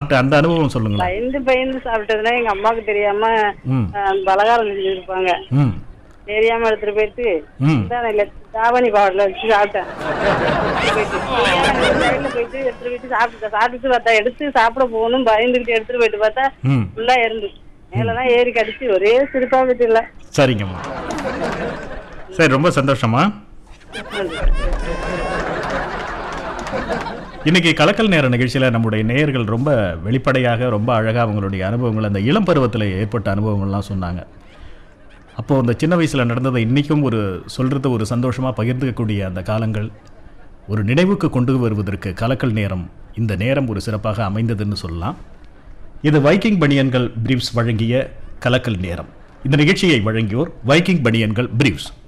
சாப்பிட்ட அந்த அனுபவம் சொல்லுங்களேன் பயந்து பயந்து சாப்பிட்டதுன்னா எங்க அம்மாவுக்கு தெரியாம ம் அஹ், பலகாரம் செஞ்சிருப்பாங்க ம் தெரியாம எடுத்துட்டு போயிட்டு ம் இந்தாண்ட தாவணி பாவட்ல வச்சு சாப்பிட்டேன் போயிட்டு சைடுல போயிட்டு எடுத்துட்டு போயிட்டு சாப்பிட்டு சாப்பிட்டு பார்த்தா எடுத்து சாப்பிட போகணும் பயந்துகிட்டு எடுத்துட்டு போயிட்டு பார்த்தா ம் ஃபுல்லா இருந்து மேலதான் ஏறி கடிச்சு ஒரே சிரிப்பா போயிட்டு இல்ல சரிங்கம்மா சரி ரொம்ப சந்தோஷமா இன்னைக்கு கலக்கல் நேர நிகழ்ச்சியில் நம்முடைய நேயர்கள் ரொம்ப வெளிப்படையாக ரொம்ப அழகாக அவங்களுடைய அனுபவங்கள் அந்த இளம் பருவத்தில் ஏற்பட்ட அனுபவங்கள்லாம் சொன்னாங்க அப்போது அந்த சின்ன வயசில் நடந்ததை இன்றைக்கும் ஒரு சொல்கிறது ஒரு சந்தோஷமாக பகிர்ந்துக்கக்கூடிய அந்த காலங்கள் ஒரு நினைவுக்கு கொண்டு வருவதற்கு கலக்கல் நேரம் இந்த நேரம் ஒரு சிறப்பாக அமைந்ததுன்னு சொல்லலாம் இது வைக்கிங் பனியன்கள் பிரீவ்ஸ் வழங்கிய கலக்கல் நேரம் இந்த நிகழ்ச்சியை வழங்கியோர் வைக்கிங் பனியன்கள் பிரீவ்ஸ்